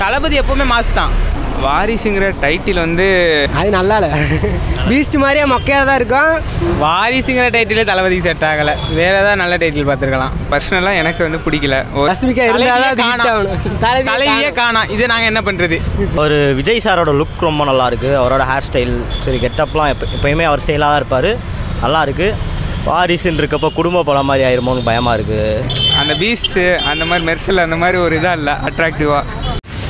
தளபதி எப்போவுமே மாஸ் தான் வாரிசுங்கிற டைட்டில் வந்து அது நல்லா இல்லை பீஸ்ட் மாதிரியே மொக்கையாக தான் இருக்கும் வாரிசுங்கிற டைட்டிலே தளபதிக்கு செட் ஆகலை வேற ஏதாவது நல்ல டைட்டில் பார்த்துருக்கலாம் பர்சனலாக எனக்கு வந்து பிடிக்கல ஒரு ரஷ்மிகா இருந்தால் தான் ஹிட் ஆகணும் தலைவியே தலைவியே காணாம் இது நாங்கள் என்ன பண்ணுறது ஒரு விஜய் சாரோட லுக் ரொம்ப நல்லா இருக்கு அவரோட ஹேர் ஸ்டைல் சரி கெட்டப்லாம் எப்போ எப்பயுமே அவர் ஸ்டைலாக தான் இருப்பார் நல்லா இருக்கு வாரிசுன்னு இருக்கப்போ குடும்ப படம் மாதிரி ஆயிருமோன்னு பயமாக இருக்குது அந்த பீஸ்ட்டு அந்த மாதிரி மெர்சல் அந்த மாதிரி ஒரு இதாக இல்லை அட்ராக்டிவாக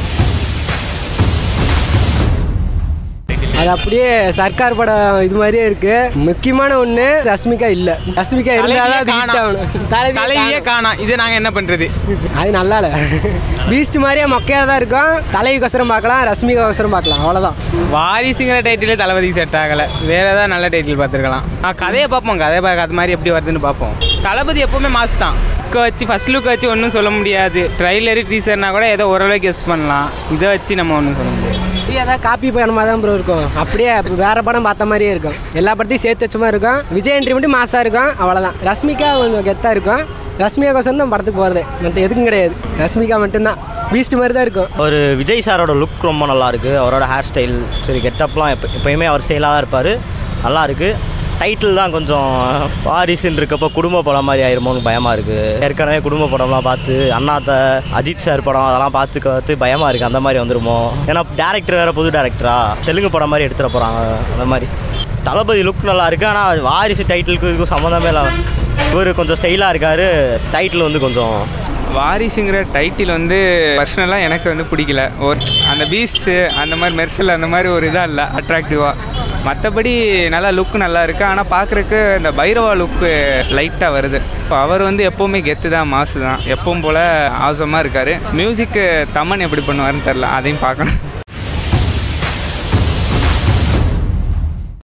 அது அப்படியே சர்க்கார் படம் இது மாதிரியே இருக்கு முக்கியமான ஒன்று ரஷ்மிகா இல்லை ரஷ்மிகா இருந்தால் தான் ஹிட் ஆகணும் தலைவியே தலைவியே காணாம் இது நாங்கள் என்ன பண்ணுறது அது நல்லா இல்லை பீஸ்ட் மாதிரியே மொக்கையாக தான் இருக்கும் தலைவிக்கோசரம் பார்க்கலாம் ரஷ்மிகாக்கோசரம் பார்க்கலாம் அவ்வளோதான் வாரிசுங்கிற டைட்டிலே தளபதிக்கு செட் ஆகலை வேற ஏதாவது நல்ல டைட்டில் பார்த்துருக்கலாம் ஆ கதையை பார்ப்போம் கதை பார்க்க அது மாதிரி எப்படி வருதுன்னு பார்ப்போம் தளபதி எப்போவுமே மாஸ் தான் லுக்கை வச்சு ஃபர்ஸ்ட் லுக்கை வச்சு ஒன்றும் சொல்ல முடியாது ட்ரைலரு டீசர்னா கூட ஏதோ ஓரளவுக்கு கெஸ் பண்ணலாம் இதை வச்சு நம்ம ஒன்றும் சொல்ல முடியாது அப்படியே ஏதாவது காப்பி படமாக தான் ப்ரோ இருக்கும் அப்படியே அப்ப வேற படம் பார்த்த மாதிரியே இருக்கும் எல்லா படத்தையும் சேர்த்து வச்ச மாதிரி இருக்கும் விஜய் என்ட்ரி மட்டும் மாசாக இருக்கும் அவ்வளோதான் ரஷ்மிகா கொஞ்சம் கெத்தாக இருக்கும் ரஷ்மிகா கோசம் தான் படத்துக்கு போகிறது மற்ற எதுக்கும் கிடையாது ரஷ்மிகா மட்டும்தான் பீஸ்ட் மாதிரி தான் இருக்கும் ஒரு விஜய் சாரோட லுக் ரொம்ப நல்லா இருக்கு அவரோட ஹேர் ஸ்டைல் சரி கெட்டப்லாம் எப்போ எப்பயுமே அவர் ஸ்டைலாக தான் இருப்பார் நல்லா இருக்கு டைட்டில் தான் கொஞ்சம் வாரிசுன்னு இருக்கப்போ குடும்ப படம் மாதிரி ஆயிருமோன்னு பயமாக இருக்குது ஏற்கனவே குடும்ப படம்லாம் பார்த்து அண்ணாத்த அஜித் சார் படம் அதெல்லாம் பார்த்து பார்த்து பயமாக இருக்குது அந்த மாதிரி வந்துருமோ ஏன்னா டேரக்டர் வேறு புது டேரக்டரா தெலுங்கு படம் மாதிரி எடுத்துகிட்டு போகிறாங்க அந்த மாதிரி தளபதி லுக் நல்லா இருக்கு ஆனால் வாரிசு டைட்டிலுக்கு இதுக்கும் சம்மந்தமே இல்லை இவர் கொஞ்சம் ஸ்டைலாக இருக்கார் டைட்டில் வந்து கொஞ்சம் வாரிசுங்கிற டைட்டில் வந்து பர்சனலாக எனக்கு வந்து பிடிக்கல ஒரு அந்த பீஸ்ட்டு அந்த மாதிரி மெர்சல் அந்த மாதிரி ஒரு இதாக இல்லை அட்ராக்டிவாக மற்றபடி நல்லா லுக் நல்லா இருக்குது ஆனால் பார்க்குறக்கு இந்த பைரவா லுக்கு லைட்டாக வருது இப்போ அவர் வந்து எப்போவுமே கெத்து தான் மாசு தான் எப்பவும் போல் ஆசமாக இருக்கார் மியூசிக்கு தமன் எப்படி பண்ணுவாருன்னு தெரில அதையும் பார்க்கணும்